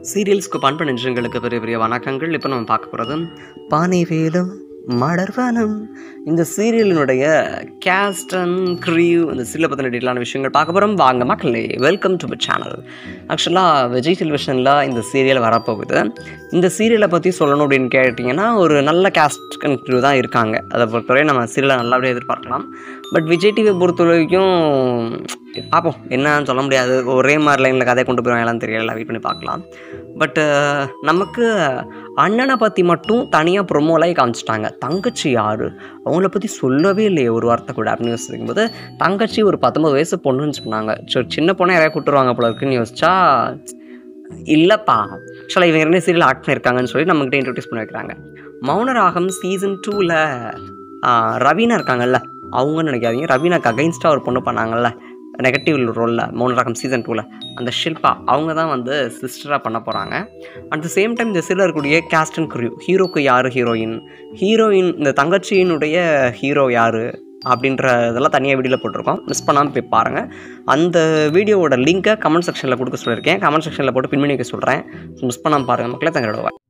சீரியல்ஸ்க்கு பண்பு நெஞ்சங்களுக்கு பெரிய பெரிய வணக்கங்கள் இப்போ நம்ம பார்க்க போகிறது பானை வேலும் மலர்வனம் இந்த சீரியலினுடைய கேஸ்ட் அண்ட் க்ரீவ் இந்த சீரியலை பற்றின டீட்டெயிலான விஷயங்கள் பார்க்க போகிறோம் வாங்க மக்களே வெல்கம் டு மை சேனல் ஆக்சுவலாக விஜய் டெலிவிஷனில் இந்த சீரியல் வரப்போகுது இந்த சீரியலை பற்றி சொல்லணும் அப்படின்னு கேட்டிங்கன்னா ஒரு நல்ல கேஸ்ட் அண்ட் க்ரீவ் தான் இருக்காங்க அதை பொறுத்தவரை நம்ம சீரியலை நல்லபடியாக எதிர்பார்க்கலாம் பட் விஜய் டிவியை பொறுத்த வரைக்கும் பார்ப்போம் என்னன்னு சொல்ல முடியாது ஒரே மாதிரி லைனில் கதையை கொண்டு போயிருவாங்களான்னு தெரியல வெயிட் பண்ணி பார்க்கலாம் பட்டு நமக்கு அண்ணனை பற்றி மட்டும் தனியாக ப்ரொமோலாகி காமிச்சிட்டாங்க தங்கச்சி யார் அவங்கள பற்றி சொல்லவே இல்லையே ஒரு வார்த்தை கூட அப்படின்னு யோசிக்கும் போது தங்கச்சி ஒரு பத்தொம்பது வயசு பொண்ணுன்னு சொன்னாங்க சரி சின்ன பொண்ணை யாரையா கூட்டுருவாங்க போல இருக்குன்னு யோசிச்சா இல்லைப்பா ஆக்சுவலாக இவங்க ரெண்டு சீரியல் ஆக்ட் பண்ணியிருக்காங்கன்னு சொல்லி நம்மகிட்ட இன்ட்ரடியூஸ் பண்ணி வைக்கிறாங்க மௌனராகம் சீசன் டூவில் ரவீனா இருக்காங்கல்ல அவங்கன்னு நினைக்காதீங்க ரவீனாக்கு அகைன்ஸ்டாக ஒரு பொண்ணு பண்ணாங்கல்ல நெகட்டிவ் ரோலில் மௌனராகம் சீசன் டூவில் அந்த ஷில்பா அவங்க தான் வந்து சிஸ்டராக பண்ண போகிறாங்க அட் த சேம் டைம் இந்த சீரில் இருக்கக்கூடிய கேஸ்ட் அண்ட் குரியூ ஹீரோக்கு யார் ஹீரோயின் ஹீரோயின் இந்த தங்கச்சியினுடைய ஹீரோ யார் அப்படின்ற இதெல்லாம் தனியாக வீடியோவில் போட்டிருக்கோம் மிஸ் பண்ணாமல் போய் பாருங்கள் அந்த வீடியோவோட லிங்க்கை கமெண்ட் செக்ஷனில் கொடுக்க சொல்லியிருக்கேன் கமெண்ட் செக்ஷனில் போட்டு பின் பண்ணி வைக்க சொல்கிறேன் மிஸ் பண்ணாமல் பாருங்கள் மக்களே தங்களோட